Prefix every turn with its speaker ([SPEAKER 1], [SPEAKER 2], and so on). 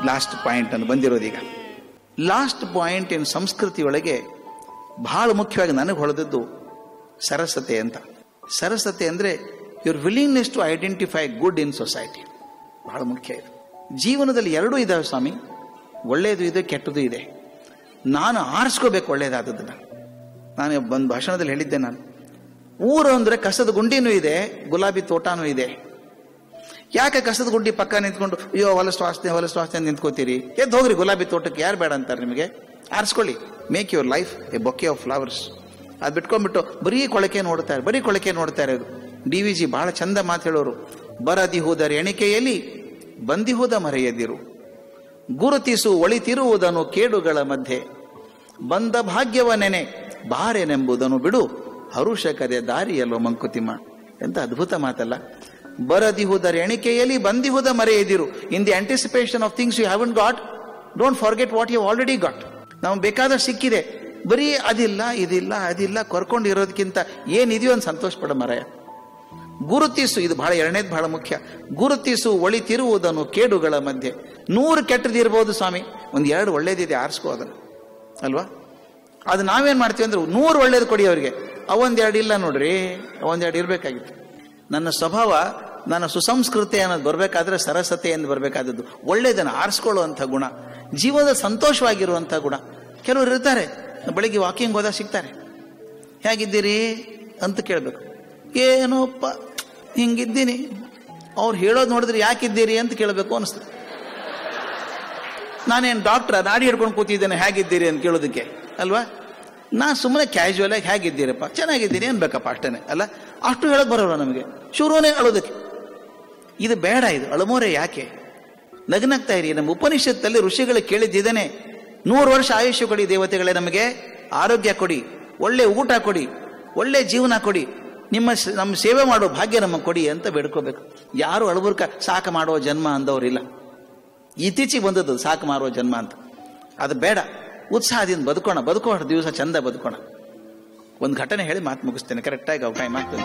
[SPEAKER 1] last point ಅಂತ ಬಂದಿರೋದೀಗ last point in ಸಂಸ್ಕೃತಿಯೊಳಗೆ ಬಹಳ ಮುಖ್ಯವಾಗಿ ನನಗೆ ಹೊಳೆದದ್ದು ಸರಸತೆ ಅಂತ ಸರಸತೆ ಅಂದರೆ your willingness to identify good in society ಬಹಳ ಮುಖ್ಯ ಇದು ಜೀವನದಲ್ಲಿ ಎರಡೂ ಇದಾವೆ ಸ್ವಾಮಿ ಒಳ್ಳೆಯದು ಇದೆ ಕೆಟ್ಟದ್ದು ಇದೆ ನಾನು ಆರಿಸ್ಕೋಬೇಕು ಒಳ್ಳೆಯದಾದದನ್ನು ನಾನು ಒಂದು ಭಾಷಣದಲ್ಲಿ ಹೇಳಿದ್ದೆ ನಾನು ಊರು ಅಂದರೆ ಕಸದ ಗುಂಡಿನೂ ಇದೆ ಗುಲಾಬಿ ತೋಟನೂ ಇದೆ ಯಾಕೆ ಕಸದ ಗುಂಡಿ ಪಕ್ಕ ನಿಂತ್ಕೊಂಡು ಅಯ್ಯೋ ಹೊಲಸು ವಾಸನೆ ಹೊಲಸು ವಾಸನೆ ಅಂತ ನಿಂತ್ಕೋತೀರಿ ಎದ್ದು ಹೋಗ್ರಿ ಗುಲಾಬಿ ತೋಟಕ್ಕೆ ಯಾರು ಬೇಡ ಅಂತಾರೆ ನಿಮಗೆ ಆರಿಸ್ಕೊಳ್ಳಿ make your life a bouquet of flowers ಅದು ಬಿಟ್ಕೊಂಡ್ಬಿಟ್ಟು ಬರೀ ಕೊಳಕೆ ನೋಡ್ತಾರೆ ಬರೀ ಕೊಳಕೆ ನೋಡ್ತಾರೆ ಅದು ಡಿ ವಿ ಜಿ ಬಹಳ ಚಂದ ಮಾತು ಹೇಳೋರು ಬರದಿಹುದರ ಎಣಿಕೆಯಲ್ಲಿ ಬಂದಿಹುದ ಮರೆಯದಿರು ಗುರುತಿಸು ಒಳಿತಿರುವುದನ್ನು ಕೇಡುಗಳ ಮಧ್ಯೆ ಬಂದ ಭಾಗ್ಯವ ನೆನೆ ಬಾರೆನೆಂಬುದನ್ನು ಬಿಡು ಹರುಷಕದೆ ದಾರಿಯಲ್ಲೋ ಮಂಕುತಿಮ್ಮ ಎಂತ ಅದ್ಭುತ ಮಾತಲ್ಲ ಬರದಿಹುದರ ಎಣಿಕೆಯಲ್ಲಿ ಬಂದಿಹುದ ಮರೆಯದಿರು in the anticipation of things you haven't got don't forget what you already got ನಾವು ಬೇಕಾದಷ್ಟು ಸಿಕ್ಕಿದೆ ಬರೀ ಅದಿಲ್ಲ ಇದಿಲ್ಲ ಅದಿಲ್ಲ ಕೊರ್ಕೊಂಡಿರೋದಕ್ಕಿಂತ ಏನಿದೆಯೋ ಅಂತ ಸಂತೋಷ ಪಡ ಮರೆಯ ಗುರುತಿಸು ಇದು ಬಹಳ ಎರಡನೇದು ಬಹಳ ಮುಖ್ಯ ಗುರುತಿಸು ಒಳಿತಿರುವುದನ್ನು ಕೇಡುಗಳ ಮಧ್ಯೆ ನೂರು ಕೆಟ್ಟದಿರ್ಬೋದು ಸ್ವಾಮಿ ಒಂದು ಎರಡು ಒಳ್ಳೇದಿದೆ ಆರಿಸ್ಕೋ ಅದನ್ನು ಅಲ್ವಾ ಅದು ನಾವೇನ್ ಮಾಡ್ತೀವಿ ಅಂದ್ರೆ ನೂರು ಒಳ್ಳೇದು ಕೊಡಿ ಅವರಿಗೆ ಅವೊಂದೆರಡು ಇಲ್ಲ ನೋಡ್ರಿ ಅವೊಂದೆರಡು ಇರಬೇಕಾಗಿತ್ತು ನನ್ನ ಸ್ವಭಾವ ನನ್ನ ಸುಸಂಸ್ಕೃತಿ ಅನ್ನೋದು ಬರಬೇಕಾದ್ರೆ ಸರಸತೆ ಎಂದು ಬರಬೇಕಾದದ್ದು ಒಳ್ಳೇದನ್ನು ಆರಿಸ್ಕೊಳ್ಳುವಂಥ ಗುಣ ಜೀವನದ ಸಂತೋಷವಾಗಿರುವಂಥ ಗುಣ ಕೆಲವರು ಇರ್ತಾರೆ ಬೆಳಿಗ್ಗೆ ವಾಕಿಂಗ್ ಹೋದಾಗ ಸಿಗ್ತಾರೆ ಹೇಗಿದ್ದೀರಿ ಅಂತ ಕೇಳಬೇಕು ಏನೋಪ್ಪ ಹಿಂಗಿದ್ದೀನಿ ಅವ್ರು ಹೇಳೋದು ನೋಡಿದ್ರೆ ಯಾಕಿದ್ದೀರಿ ಅಂತ ಕೇಳಬೇಕು ಅನಿಸ್ತದೆ ನಾನೇನು ಡಾಕ್ಟ್ರ ನಾಡಿ ಹಿಡ್ಕೊಂಡು ಕೂತಿದ್ದೇನೆ ಹೇಗಿದ್ದೀರಿ ಅಂತ ಕೇಳೋದಕ್ಕೆ ಅಲ್ವಾ ನಾ ಸುಮ್ಮನೆ ಕ್ಯಾಶುವಲ್ ಆಗಿ ಹೇಗಿದ್ದೀರಪ್ಪ ಚೆನ್ನಾಗಿದ್ದೀನಿ ಅನ್ಬೇಕಪ್ಪ ಅಷ್ಟೇನೆ ಅಲ್ಲ ಅಷ್ಟು ಹೇಳಕ್ ಬರೋಲ್ಲ ನಮಗೆ ಶುರುವೇ ಅಳೋದಕ್ಕೆ ಇದು ಬೇಡ ಇದು ಅಳಮೋರೆ ಯಾಕೆ ನಗ್ನಗ್ತಾ ಇರಿ ನಮ್ಮ ಉಪನಿಷತ್ತಲ್ಲಿ ಋಷಿಗಳು ಕೇಳಿದ್ದೇನೆ ನೂರು ವರ್ಷ ಆಯುಷ್ಯ ಕೊಡಿ ದೇವತೆಗಳೇ ನಮಗೆ ಆರೋಗ್ಯ ಕೊಡಿ ಒಳ್ಳೆ ಊಟ ಕೊಡಿ ಒಳ್ಳೆ ಜೀವನ ಕೊಡಿ ನಿಮ್ಮ ಸ- ನಮ್ಮ ಸೇವೆ ಮಾಡೋ ಭಾಗ್ಯ ನಮಗೆ ಕೊಡಿ ಅಂತ ಬೇಡ್ಕೋಬೇಕು ಯಾರು ಅಳಬುರ್ಕ ಸಾಕು ಮಾಡೋ ಜನ್ಮ ಅಂದವರಿಲ್ಲ ಇತ್ತೀಚೆಗೆ ಬಂದದ್ದು ಸಾಕು ಮಾರುವ ಜನ್ಮ ಅಂತ ಅದು ಬೇಡ ಉತ್ಸಾಹದಿಂದ ಬದುಕೋಣ ಬದುಕೋಣ ದಿವಸ ಚಂದ ಬದುಕೋಣ ಒಂದು ಘಟನೆ ಹೇಳಿ ಮಾತು ಮುಗಿಸ್ತೇನೆ ಕರೆಕ್ಟಾಗಿ ಟೈಮ್ ಆಗ್ತದೆ